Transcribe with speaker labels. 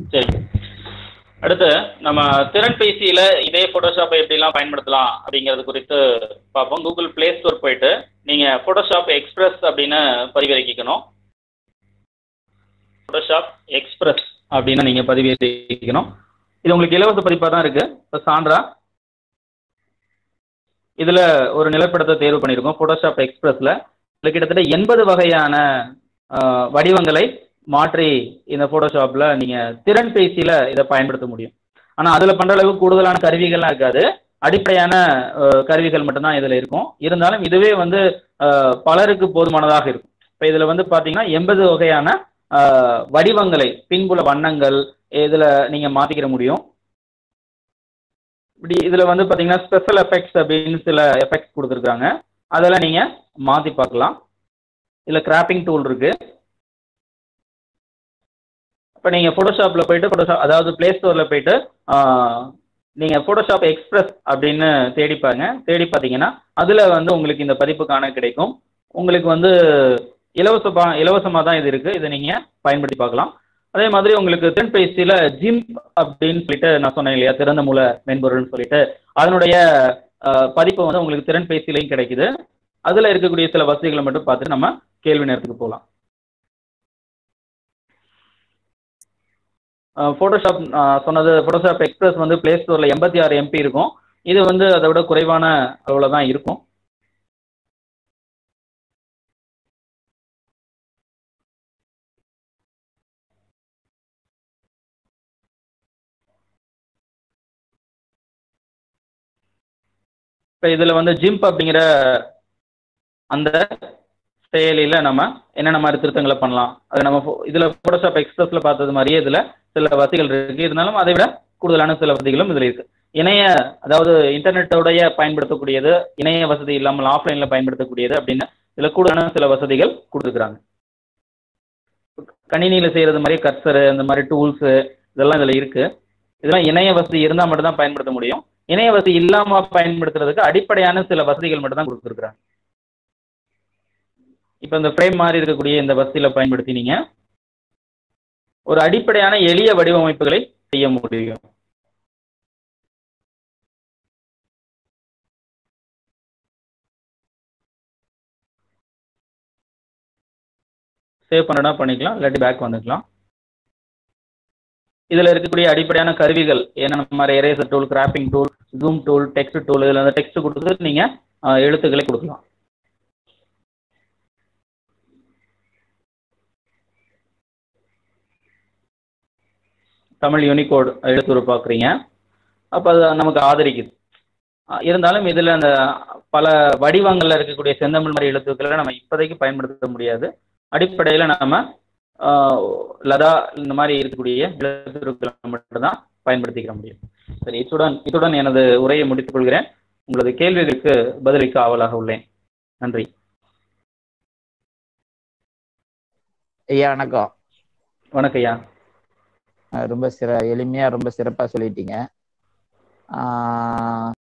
Speaker 1: சரி அடுத்து நம்ம திறன்பேசியில் இதே ஃபோட்டோஷாப்பை எப்படிலாம் பயன்படுத்தலாம் அப்படிங்கிறது குறித்து பார்ப்போம் கூகுள் ப்ளே ஸ்டோர் போயிட்டு நீங்கள் ஃபோட்டோஷாப் எக்ஸ்பிரஸ் அப்படின்னு பதிவிறக்கிக்கணும் ஃபோட்டோஷாப் எக்ஸ்பிரஸ் அப்படின்னு நீங்கள் பதிவிறக்கிக்கணும் இது உங்களுக்கு இலவச பதிப்பாக தான் இருக்குது இப்போ சான்றா இதில் ஒரு நிலப்படத்தை தேர்வு பண்ணியிருக்கோம் ஃபோட்டோஷாப் எக்ஸ்பிரஸில் இதில் கிட்டத்தட்ட எண்பது வகையான ஆஹ், வடிவங்களை மாற்றி இந்த ஃபோட்டோஷாப்பில் நீங்கள் திறன் பேசியில் இதை பயன்படுத்த முடியும் ஆனால் அதில் பண்ணுற அளவுக்கு கூடுதலான கருவிகள்லாம் இருக்காது அடிப்படையான ஆஹ், கருவிகள் மட்டும்தான் இதில் இருக்கும் இருந்தாலும் இதுவே வந்து ஆஹ், பலருக்கு போதுமானதாக இருக்கும் இப்போ இதில் வந்து பார்த்தீங்கன்னா எண்பது வகையான ஆஹ், வடிவங்களை பின்புல வண்ணங்கள் இதில் நீங்கள் மாற்றிக்கிற முடியும் இப்படி இதில் வந்து பார்த்தீங்கன்னா ஸ்பெஷல் எஃபெக்ட்ஸ் அப்படின்னு சில எஃபெக்ட்ஸ் கொடுத்துருக்காங்க அதெல்லாம் நீங்கள் மாற்றி பார்க்கலாம் இதில் கிராப்பிங் டூல் இருக்குது இப்போ நீங்கள் ஃபோட்டோஷாப்பில் போயிட்டு ஃபோட்டோஷாப் அதாவது ப்ளே ஸ்டோரில் போயிட்டு நீங்கள் ஃபோட்டோஷாப் எக்ஸ்பிரஸ் அப்படின்னு தேடி பாருங்க தேடி பார்த்தீங்கன்னா அதில் வந்து உங்களுக்கு இந்த பதிப்பு காண கிடைக்கும் உங்களுக்கு வந்து இலவசமா இலவசமாக தான் இது இருக்குது இதை நீங்கள் பயன்படுத்தி பார்க்கலாம் அதே மாதிரி உங்களுக்கு தென்பேசியில் ஜிம் அப்படின்னு சொல்லிட்டு நான் சொன்னேன் இல்லையா திறந்த மூல மென்பொருள்னு சொல்லிட்டு அதனுடைய அஹ், பதிப்பு வந்து உங்களுக்கு திறன்பேசிலையும் கிடைக்குது அதில் இருக்கக்கூடிய சில வசதிகளை மட்டும் பார்த்துட்டு நம்ம கேள்வி நேரத்துக்கு போகலாம் ஃபோட்டோஷாப் சொன்னது ஃபோட்டோஷாப் எக்ஸ்பிரஸ் வந்து ப்ளே ஸ்டோரில் எண்பத்தி ஆறு எம்பி இருக்கும் இது வந்து அதை விட குறைவான அளவில் தான் இருக்கும் இப்போ இதில் வந்து ஜிம்ப் அப்படிங்கிற அந்த செயலியில் நம்ம என்னென்ன மாதிரி திருத்தங்களை பண்ணலாம் அது நம்ம இதில் ஃபோட்டோஷாப் எக்ஸ்பிரஸில் பார்த்தது மாதிரியே இதில் சில வசதிகள் இருக்குது இருந்தாலும் அதை விட கூடுதலான சில வசதிகளும் இதில் இருக்குது இணைய அதாவது இன்டர்நெட்டோடைய பயன்படுத்தக்கூடியது இணைய வசதி இல்லாமல் ஆஃப்லைனில் பயன்படுத்தக்கூடியது அப்படின்னு இதில் கூடுதலான சில வசதிகள் கொடுத்துருக்குறாங்க கணினியில் செய்கிறது மாதிரி கர்சரு இந்த மாதிரி டூல்ஸு இதெல்லாம் இதில் இருக்குது இதெல்லாம் இணைய வசதி இருந்தால் மட்டும்தான் பயன்படுத்த முடியும் இணைய வசதி இல்லாமல் பயன்படுத்துறதுக்கு அடிப்படையான சில வசதிகள் மட்டும் தான் கொடுத்துருக்குறாங்க இப்போ இந்த ஃப்ரேம் மாதிரி இருக்கக்கூடிய இந்த வசதியில் பயன்படுத்தி நீங்கள் ஒரு அடிப்படையான எளிய வடிவமைப்புகளை செய்ய முடியும் சேவ் பண்ணனா பண்ணிக்கலாம் இல்லாட்டி பேக் வந்துக்கலாம் இதில் இருக்கக்கூடிய அடிப்படையான கருவிகள் என்னென்ன மாதிரி eraser tool cropping tool zoom tool text tool இதில் அந்த டெக்ஸ்ட் கொடுத்து நீங்கள் எழுத்துக்களை கொடுக்கலாம் தமிழ் யூனிகோடு எழுத்துரு பார்க்குறீங்க அப்போ அது நமக்கு ஆதரிக்குது அஹ் இருந்தாலும் இதில் அந்த பல வடிவங்களில் இருக்கக்கூடிய செந்தமிழ் மாதிரி எழுத்துக்களை நம்ம இப்போதைக்கு பயன்படுத்த முடியாது அடிப்படையில் நம்ம ஆஹ், லதா இந்த மாதிரி இருக்கக்கூடிய எழுத்துக்களை மட்டும்தான் பயன்படுத்திக்க முடியும் சரி இத்துடன் இத்துடன் எனது உரையை முடித்துக் கொள்கிறேன் உங்களது கேள்விகளுக்கு பதிலளிக்க ஆவலாக உள்ளேன் நன்றி
Speaker 2: ஐயா வணக்கம்
Speaker 1: வணக்கம் ஐயா
Speaker 2: அஹ் ரொம்ப சிற எளிமையா ரொம்ப சிறப்பா சொல்லிட்டீங்க ஆஹ்